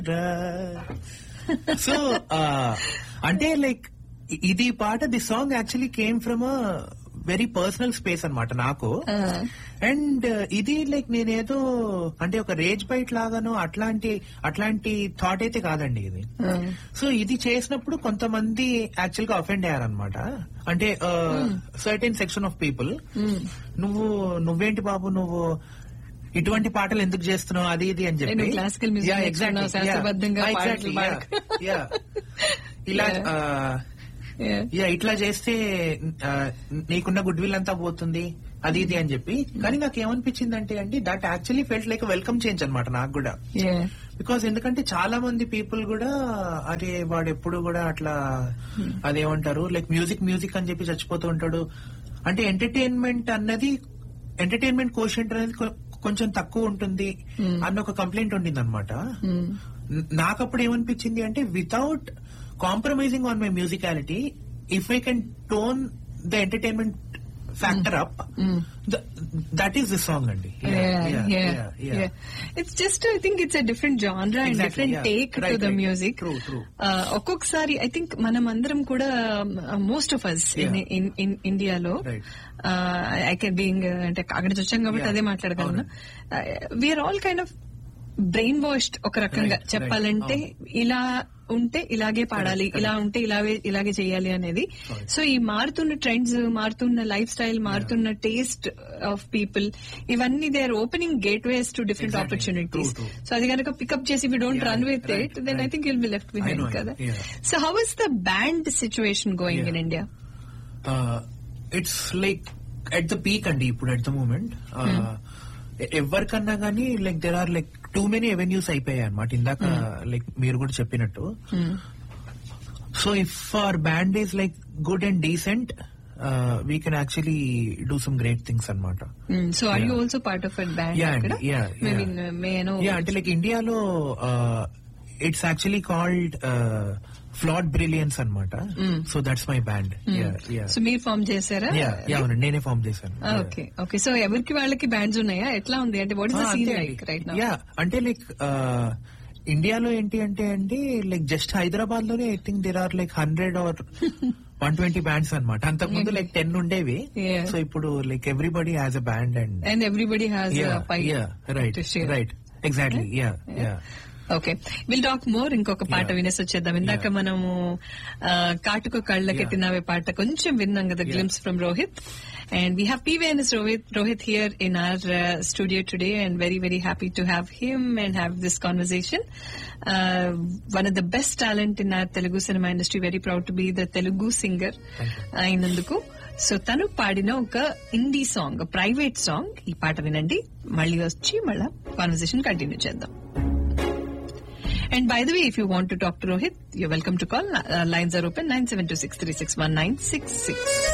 So అంటే like ఇది పాట the song actually came from a very personal space అన్నమాట నాకు అండ్ ఇది లైక్ నేనేదో అంటే ఒక రేజ్ బైట్ లాగానో అట్లాంటి అట్లాంటి థాట్ అయితే కాదండి ఇది సో ఇది చేసినప్పుడు కొంతమంది యాక్చువల్ గా అఫెండ్ అయ్యారనమాట అంటే సర్టెన్ సెక్షన్ ఆఫ్ పీపుల్ నువ్వు నువ్వేంటి బాబు నువ్వు ఇటువంటి పాటలు ఎందుకు చేస్తున్నావు అది ఇది అని చెప్పి నువ్వు classical music Yeah, నేర్చుకున్నావు, exactly. Yeah. శాస్త్రబద్ధంగా Ah, పాటలు exactly. పాడకు. Yeah. Yeah. ఇలా Yeah. ఆ, యా ఇట్లా చేస్తే ఆ, నీకున్న గుడ్ విల్ అంతా పోతుంది అది ఇది అని చెప్పి కానీ నాకు ఏమనిపించింది అంటే అండి that actually felt like welcome change అనమాట నాకు కూడా బికాస్ ఎందుకంటే చాలా మంది పీపుల్ కూడా అరే వాడు ఎప్పుడు కూడా అట్లా అదేమంటారు లైక్ మ్యూజిక్ మ్యూజిక్ అని చెప్పి చచ్చిపోతూ ఉంటాడు అంటే ఎంటర్టైన్మెంట్ అన్నది ఎంటర్టైన్మెంట్ కోషెంట్ అనేది కొ- కొంచెం తక్కువ ఉంటుంది అన్న ఒక కంప్లైంట్ ఉండింది అనమాట నాకు అప్పుడు ఏమనిపించింది అంటే without compromising on my musicality if I can tone the entertainment factor up that is the song అండి Yeah, Yeah, yeah, yeah, yeah. yeah. It's just, I think it's a different genre and Exactly, different yeah. take to Right, the right. music. True, true. Uh, ఒక్కొక్కసారి I think మనం అందరం కూడా most of us Yeah. In ఇండియాలో Right. I can being అంటే అక్కడ నుంచి వచ్చాం కాబట్టి Yeah. అదే మాట్లాడగలను we are all kind of brainwashed ఒక రకంగా Right, చెప్పాలంటే ఇలా ఉంటే ఇలాగే పాడాలి Correct, ఇలా ఉంటే ఇలాగే ఇలాగే చేయాలి అనేది సో ఈ మారుతున్న ట్రెండ్స్ మారుతున్న లైఫ్ స్టైల్ మారుతున్న టేస్ట్ ఆఫ్ పీపుల్ ఇవన్నీ they are opening gateways to different Exactly. Opportunities True, true. So అది కనుక పికప్ చేసి we don't Yeah, run with right, it then I right. Think will be left I know, behind I కదా know, yeah. So how is the band situation going in Yeah. India it's like at the peak అండి ఇప్పుడు at the moment ఎవరికన్నా గానీ like there are like too many avenues అయిపోయాయి అనమాట ఇందాక like మీరు కూడా చెప్పినట్టు so if our band is like good and decent we can actually do some great things అనమాట so are you Yeah. Also part of at band Yeah, అక్కడ yeah, may yeah. Mean may no yeah అంటే like ఇండియాలో it's actually called Flat Brilliance అనమాట so that's my band so మీరు form చేశారా అవునండి నేనే form చేశాను Yeah. ఓకే ఓకే సో ఎవరికి వాళ్ళకి బ్యాండ్స్ ఉన్నాయా ఎట్లా ఉంది అంటే వాట్ ఇస్ ద ఆ, సీన్ అంతే లైక్ రైట్ నౌ యా అంటే లైక్ ఇండియాలో ఏంటి అంటే అండి లైక్ జస్ట్ హైదరాబాద్ లోనే I think there are like hundred or one twenty bands అనమాట అంతకుముందు లైక్ టెన్ ఉండేవి Yeah. సో ఇప్పుడు like everybody has a band and and everybody has right right exactly yeah yeah okay will talk more ఇంకొక పాట Yeah. వినేసి వచ్చేద్దాం ఇందాక Yeah. మనము ఆ, కాటుకు కళ్ళకెట్టినవే పాట కొంచెం విన్నాం కదా Yeah. Glimpse from Rohit and we have PVNS Rohit Rohit here in our studio today and very very happy to have him and have this conversation one of the best talent in our Telugu cinema industry very proud to be the Telugu singer అయినందుకు so తను పాడిన ఒక Hindi song private song ఈ పాట వినండి మళ్ళీ వచ్చి మళ్ళా కాన్వర్సేషన్ కంటిన్యూ చేద్దాం And by the way, if you want to talk to Rohit, you're welcome to call. Uh, lines are open 9726361966.